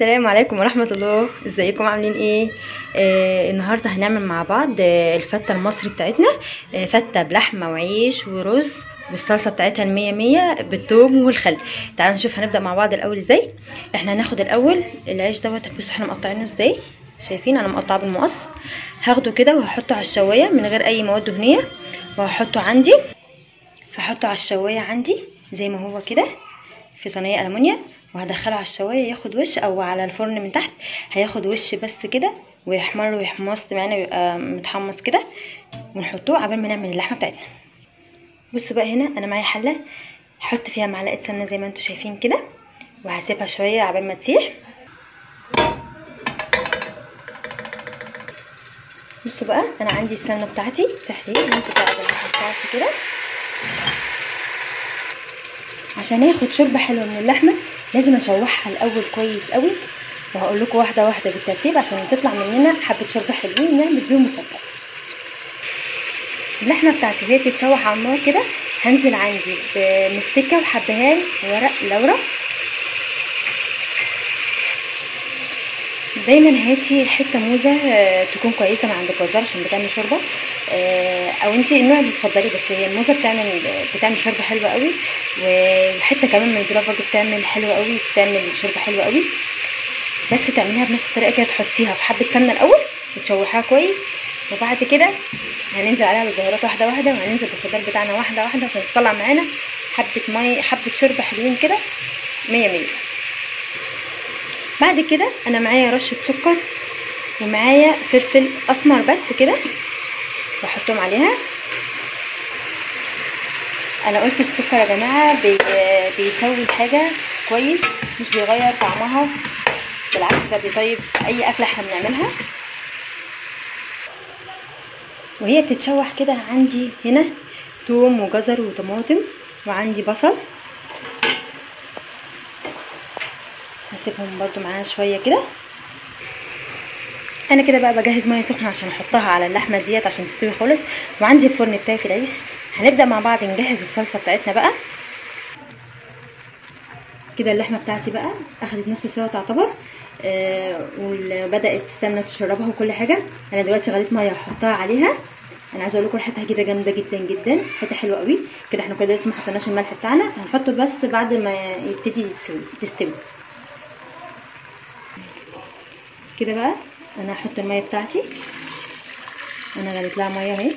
السلام عليكم ورحمة الله ازيكم عاملين ايه آه النهاردة هنعمل مع بعض آه الفتة المصري بتاعتنا آه فتة بلحمة وعيش ورز والصلصة بتاعتها المية مية بالثوم والخل تعالوا نشوف هنبدأ مع بعض الأول ازاي احنا هناخد الأول العيش دوت بصوا احنا مقطعينه ازاي شايفين انا مقطعه بالمقص هاخده كده وهحطه على الشواية من غير أي مواد دهنية وهحطه عندي هحطه على الشواية عندي زي ما هو كده في صينية ألمونيا وهدخله على الشوايه ياخد وش او على الفرن من تحت هياخد وش بس كده ويحمر ويحمص معانا يبقى متحمص كده ونحطوه عبال ما نعمل اللحمه بتاعتنا بصوا بقى هنا انا معايا حله هحط فيها معلقه سمنه زي ما انتم شايفين كده وهسيبها شويه عبال ما تسيح بصوا بقى انا عندي السمنه بتاعتي تحليل همسك على اللحمه بتاعتي كده عشان ياخد شوربه حلوه من اللحمه لازم اشوحها الاول كويس قوي وهقول لكم واحده واحده بالترتيب عشان تطلع مننا حبه شوربه حلوين نعمل بيهم مفضل اللحمه بتاعتي وهي بتتشوح على النار كده هنزل عندي بمستكه وحبهان ورق لورا دايما هاتي حته موزه تكون كويسه من عند الجزار عشان بتعمل شوربه او انت النوع اللي بتفضليه بس هي الموزه بتعمل بتعمل شوربه حلوه قوي وحته كمان من الجرافه برضه بتعمل حلوه قوي بتعمل شوربه حلوه قوي بس تعمليها بنفس الطريقه كده تحطيها في حبه سمنه الاول وتشوحيها كويس وبعد كده هننزل عليها بالبهارات واحده واحده وهننزل بالخضار بتاعنا واحده واحده عشان تطلع معانا حبه ميه حبه شوربه حلوين كده مية مية بعد كده انا معايا رشه سكر ومعايا فلفل اسمر بس كده بحطهم عليها انا قلت السكر يا جماعه بي بيسوي الحاجه كويس مش بيغير طعمها بالعكس ده بيطيب اي اكله احنا بنعملها وهي بتتشوح كده عندي هنا توم وجزر وطماطم وعندي بصل هسيبهم برضو معاها شويه كده انا كده بقى بجهز ميه سخنه عشان احطها على اللحمه ديت عشان تستوي خالص وعندي الفرن بتاعي في العيش هنبدا مع بعض نجهز الصلصه بتاعتنا بقى كده اللحمه بتاعتي بقى اخدت نص سوا تعتبر آه وبدات السمنه تشربها وكل حاجه انا دلوقتي غليت ميه هحطها عليها انا عايزه اقول لكم ريحتها كده جامده جدا جدا ريحتها حلوه قوي كده احنا كده لسه ما حطيناش الملح بتاعنا هنحطه بس بعد ما يبتدي يتسوي تستوي كده بقى انا هحط الميه بتاعتي انا غليت لها ميه اهي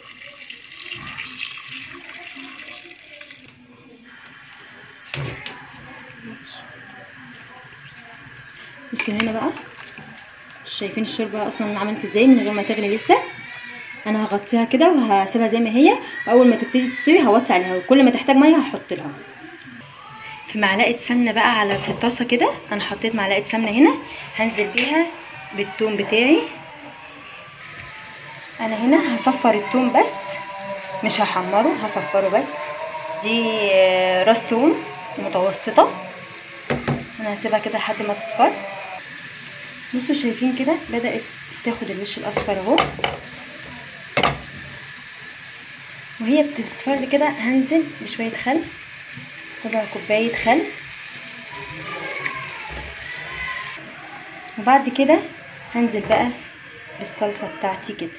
بصوا هنا بقى شايفين الشوربه اصلا عملت ازاي من غير ما تغلي لسه انا هغطيها كده وهسيبها زي ما هي واول ما تبتدي تستوي هوطي عليها وكل ما تحتاج ميه هحط لها في معلقه سمنه بقى على في الطاسه كده انا حطيت معلقه سمنه هنا هنزل بيها بالثوم بتاعي انا هنا هصفر الثوم بس مش هحمره هصفره بس دي راس ثوم متوسطه انا هسيبها كده لحد ما تصفر بصوا شايفين كده بدات تاخد الوش الاصفر اهو وهي بتصفر كده هنزل بشويه خل ربع كوبايه خل وبعد كده هنزل بقى بالصلصة بتاعتي كده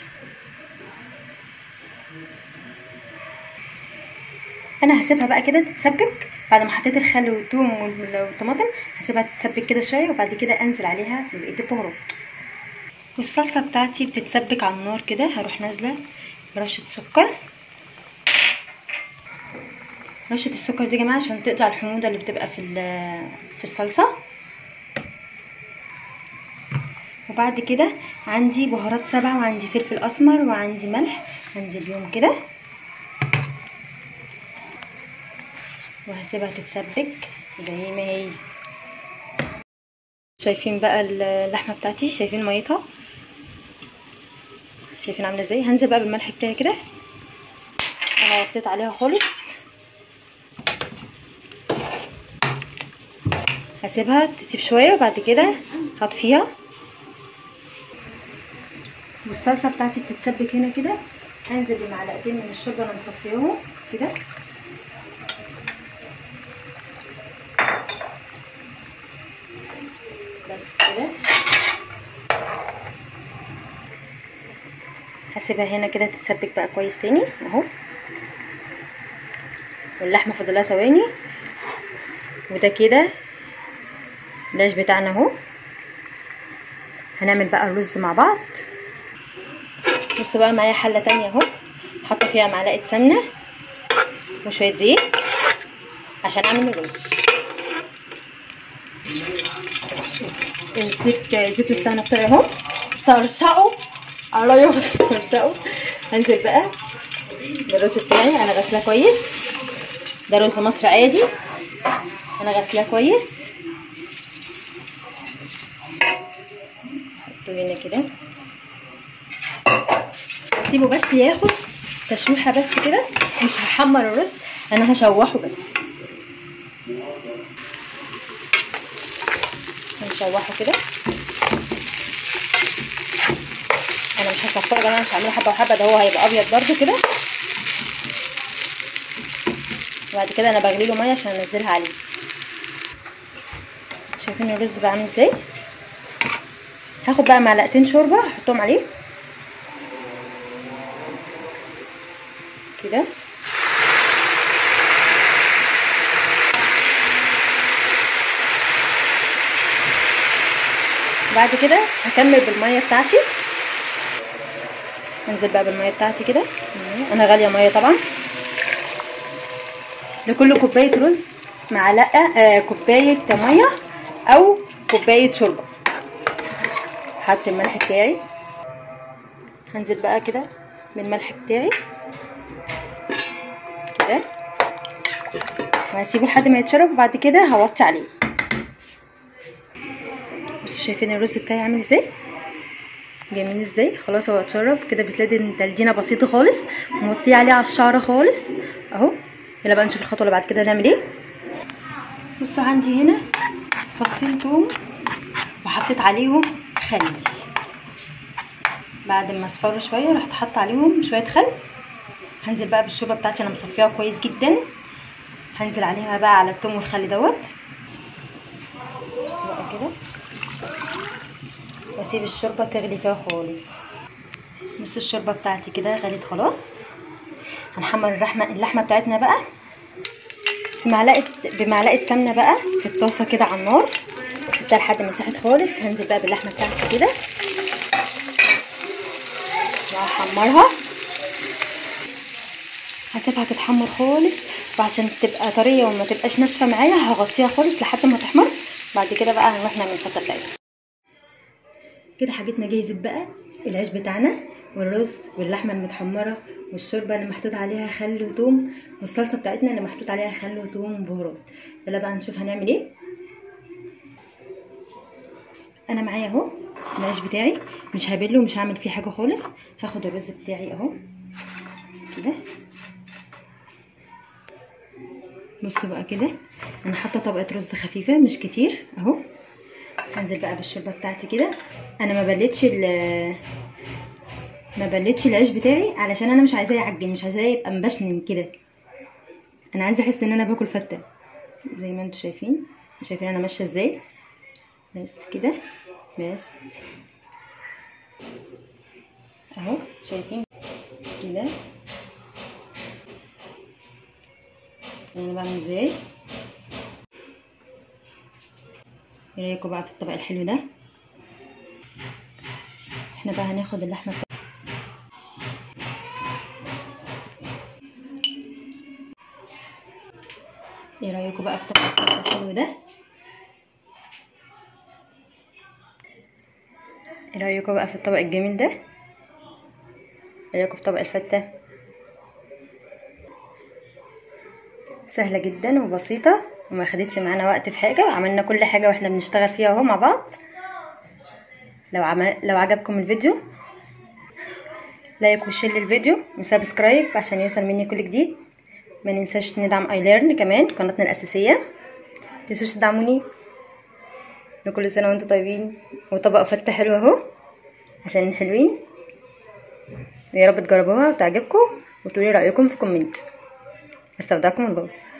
انا هسيبها بقى كده تتسبك بعد ما حطيت الخل والثوم والطماطم هسيبها تتسبك كده شويه وبعد كده انزل عليها ببقيه البهارات والصلصه بتاعتي بتتسبك على النار كده هروح نازله برشه سكر رشه السكر دي يا جماعه عشان تقطع الحموضه اللي بتبقى في في الصلصه وبعد كده عندي بهارات سبع وعندي فلفل اسمر وعندي ملح هنزل بيهم كده وهسيبها تتسبك زي ما هي شايفين بقى اللحمه بتاعتي شايفين ميتها شايفين عامله ازاي هنزل بقى بالملح بتاعي كده انا غطيت عليها خالص هسيبها تطيب شويه وبعد كده هطفيها والصلصه بتاعتي بتتسبك هنا كده هنزل بمعلقتين من الشوربه انا مصفياهم كده بس كده هسيبها هنا كده تتسبك بقى كويس تاني اهو واللحمه فاضلها ثواني وده كده العيش بتاعنا اهو هنعمل بقى الرز مع بعض بصوا بقى معايا حله تانية اهو حاطه فيها معلقه سمنه وشويه زيت عشان اعمل الرز الزيت زيت السمنه بتاعي اهو ترشقوا على ترشقوا هنزل بقى بالرز بتاعي انا غسلاه كويس ده رز مصر عادي انا غسلاه كويس احطه هنا كده اسيبه بس ياخد تشويحه بس كده مش هحمر الرز انا هشوحه بس هنشوحه كده انا مش هصفره يا جماعه مش هعمله حبه وحبه ده هو هيبقى ابيض برده كده وبعد كده انا بغلي له ميه عشان انزلها عليه شايفين الرز بقى عامل ازاي هاخد بقى معلقتين شوربه احطهم عليه كده بعد كده هكمل بالميه بتاعتي انزل بقى بالميه بتاعتي كده انا غاليه ميه طبعا لكل كوبايه رز معلقه آه كوبايه ميه او كوبايه شوربه حط الملح بتاعي هنزل بقى كده بالملح بتاعي كده وهسيبه لحد ما يتشرب وبعد كده هوطي عليه بصوا شايفين الرز بتاعي عامل ازاي جميل ازاي خلاص هو اتشرب كده بتلاقي تلدينه بسيطه خالص ونوطيه عليه على الشعر خالص اهو يلا بقى نشوف الخطوه اللي بعد كده نعمل ايه بصوا عندي هنا فصين توم وحطيت عليهم خل بعد ما اصفروا شويه رحت حاطه عليهم شويه خل هنزل بقى بالشوربه بتاعتي انا مصفيها كويس جدا هنزل عليها بقى على التوم والخل دوت بصوا بقى كده واسيب الشوربه تغلي فيها خالص بصوا الشوربه بتاعتي كده غليت خلاص هنحمر اللحمه اللحمه بتاعتنا بقى بمعلقه بمعلقه سمنه بقى في الطاسه كده على النار سبتها لحد ما ساحت خالص هنزل بقى باللحمه بتاعتي كده وهحمرها هسيبها تتحمر خالص وعشان تبقى طريه وما تبقاش ناشفه معايا هغطيها خالص لحد ما تحمر بعد كده بقى هنروح نعمل الفتة بتاعتنا كده حاجتنا جهزت بقى العيش بتاعنا والرز واللحمه المتحمره والشوربه اللي محطوط عليها خل وتوم والصلصه بتاعتنا اللي محطوط عليها خل وتوم وبهارات يلا بقى نشوف هنعمل ايه انا معايا اهو العيش بتاعي مش هبله ومش هعمل فيه حاجه خالص هاخد الرز بتاعي اهو كده بصوا بقى كده انا حاطه طبقه رز خفيفه مش كتير اهو هنزل بقى بالشوربه بتاعتي كده انا ما بلتش ما بلتش العيش بتاعي علشان انا مش عايزاه يعجن مش عايزاه يبقى مبشن كده انا عايزه احس ان انا باكل فته زي ما انتم شايفين شايفين انا ماشيه ازاي بس كده بس اهو شايفين كده انا بعمل ازاي ايه رايكم بقى في الطبق الحلو ده احنا بقى هناخد اللحمه بتاعتنا ايه رايكم بقى في الطبق الحلو ده ايه رايكم بقى في الطبق الجميل ده ايه رايكم في طبق الفته سهله جدا وبسيطه وما خدتش معانا وقت في حاجه وعملنا كل حاجه واحنا بنشتغل فيها اهو مع بعض لو عمل لو عجبكم الفيديو لايك وشير للفيديو وسبسكرايب عشان يوصل مني كل جديد ما ننساش ندعم اي ليرن كمان قناتنا الاساسيه متنسوش تدعموني وكل سنه وانتم طيبين وطبق فته حلو اهو عشان حلوين ويا رب تجربوها وتعجبكم وتقولي رايكم في كومنت استودعكم الله